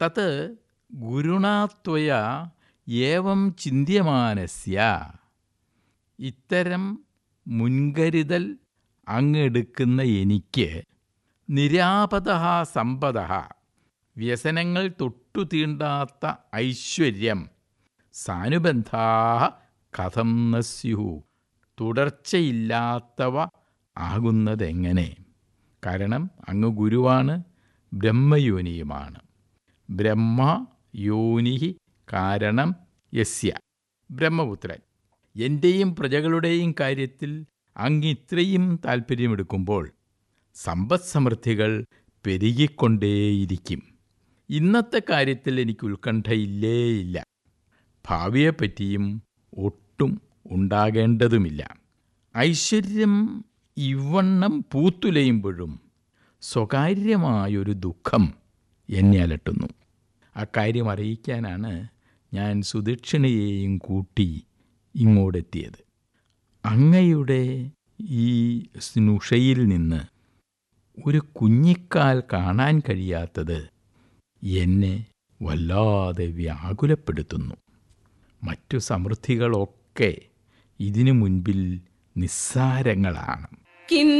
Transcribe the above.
തത് ഗുരുണാത്വയ ഏവം ചിന്യമാനസ്യ ഇത്തരം മുൻകരുതൽ അങ്ങെടുക്കുന്ന എനിക്ക് നിരാപത സമ്പദ വ്യസനങ്ങൾ തൊട്ടു തീണ്ടാത്ത ഐശ്വര്യം സാനുബന്ധാ കഥം ന സ്യു തുടർച്ചയില്ലാത്തവ ആകുന്നതെങ്ങനെ കാരണം അങ്ങ് ഗുരുവാണ് ബ്രഹ്മയോനിയുമാണ് ബ്രഹ്മ യോനി കാരണം യസ്യ ബ്രഹ്മപുത്രൻ എൻ്റെയും പ്രജകളുടെയും കാര്യത്തിൽ അങ്ങ് ഇത്രയും താൽപ്പര്യമെടുക്കുമ്പോൾ സമ്പദ് സമൃദ്ധികൾ പെരുകിക്കൊണ്ടേയിരിക്കും ഇന്നത്തെ കാര്യത്തിൽ എനിക്ക് ഉത്കണ്ഠയില്ലേയില്ല ഭാവിയെപ്പറ്റിയും ഒട്ടും ഉണ്ടാകേണ്ടതുമില്ല ഐശ്വര്യം ഇവണ്ണം പൂത്തുലയുമ്പോഴും സ്വകാര്യമായൊരു ദുഃഖം എന്നെ അലട്ടുന്നു അക്കാര്യം അറിയിക്കാനാണ് ഞാൻ സുദക്ഷിണയെയും കൂട്ടി ഇങ്ങോട്ടെത്തിയത് അങ്ങയുടെ ഈ സ്നുഷയിൽ നിന്ന് ഒരു കുഞ്ഞിക്കാൽ കാണാൻ കഴിയാത്തത് എന്നെ വല്ലാതെ വ്യാകുലപ്പെടുത്തുന്നു മറ്റു സമൃദ്ധികളൊക്കെ ഇതിനു മുൻപിൽ നിസ്സാരങ്ങളാണ് കിം